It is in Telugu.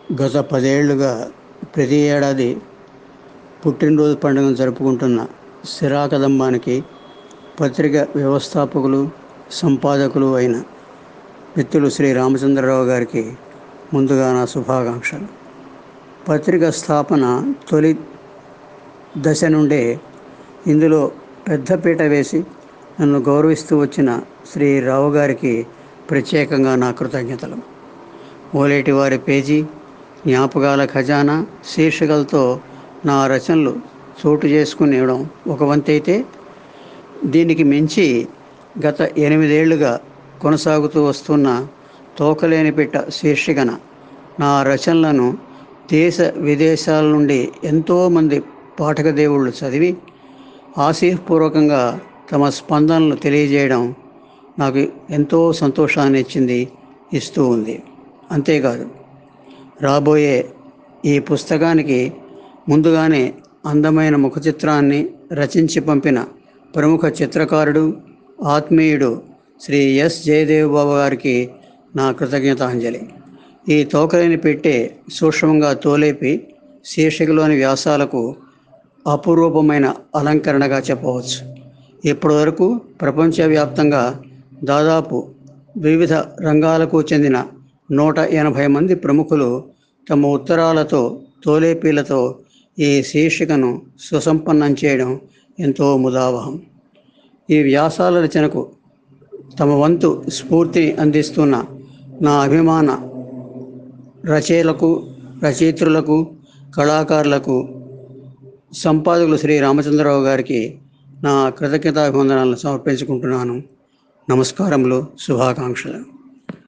గత పదేళ్లుగా ప్రతి ఏడాది పుట్టినరోజు పండుగను జరుపుకుంటున్న సిరాకదంబానికి పత్రిక వ్యవస్థాపకులు సంపాదకులు అయిన మిత్రులు శ్రీ రామచంద్రరావు గారికి ముందుగా నా శుభాకాంక్షలు పత్రిక స్థాపన తొలి దశ నుండే ఇందులో పెద్దపీట వేసి నన్ను గౌరవిస్తూ వచ్చిన శ్రీ రావు గారికి ప్రత్యేకంగా నా కృతజ్ఞతలు ఓలేటి వారి పేజీ జ్ఞాపకాల ఖజానా శీర్షికలతో నా రచనలు చోటు చేసుకునేయడం ఒక వంతైతే దీనికి మించి గత ఎనిమిదేళ్లుగా కొనసాగుతూ వస్తున్న తోకలేని పెట్ట శీర్షికన నా రచనలను దేశ విదేశాల నుండి ఎంతోమంది పాఠక దేవుళ్ళు చదివి ఆశీర్పూర్వకంగా తమ స్పందనలు తెలియజేయడం నాకు ఎంతో సంతోషాన్ని ఇచ్చింది ఇస్తూ ఉంది అంతేకాదు రాబోయే ఈ పుస్తకానికి ముందుగానే అందమైన ముఖ చిత్రాన్ని రచించి పంపిన ప్రముఖ చిత్రకారుడు ఆత్మీయుడు శ్రీ ఎస్ జయదేవ్ బాబు గారికి నా కృతజ్ఞతాంజలి ఈ తోకలేని పెట్టే సూక్ష్మంగా తోలేపి శీర్షికలోని వ్యాసాలకు అపురూపమైన అలంకరణగా చెప్పవచ్చు ఇప్పటి వరకు ప్రపంచవ్యాప్తంగా దాదాపు వివిధ రంగాలకు చెందిన నూట ఎనభై మంది ప్రముఖులు తమ ఉత్తరాలతో తోలేపీలతో ఈ శీర్షికను సుసంపన్నం చేయడం ఎంతో ముదావహం ఈ వ్యాసాల రచనకు తమ వంతు స్ఫూర్తిని అందిస్తున్న నా అభిమాన రచయితలకు రచయిత్రులకు కళాకారులకు సంపాదకులు శ్రీ రామచంద్రరావు గారికి నా కృతజ్ఞతాభివందనాలను సమర్పించుకుంటున్నాను నమస్కారములు శుభాకాంక్షలు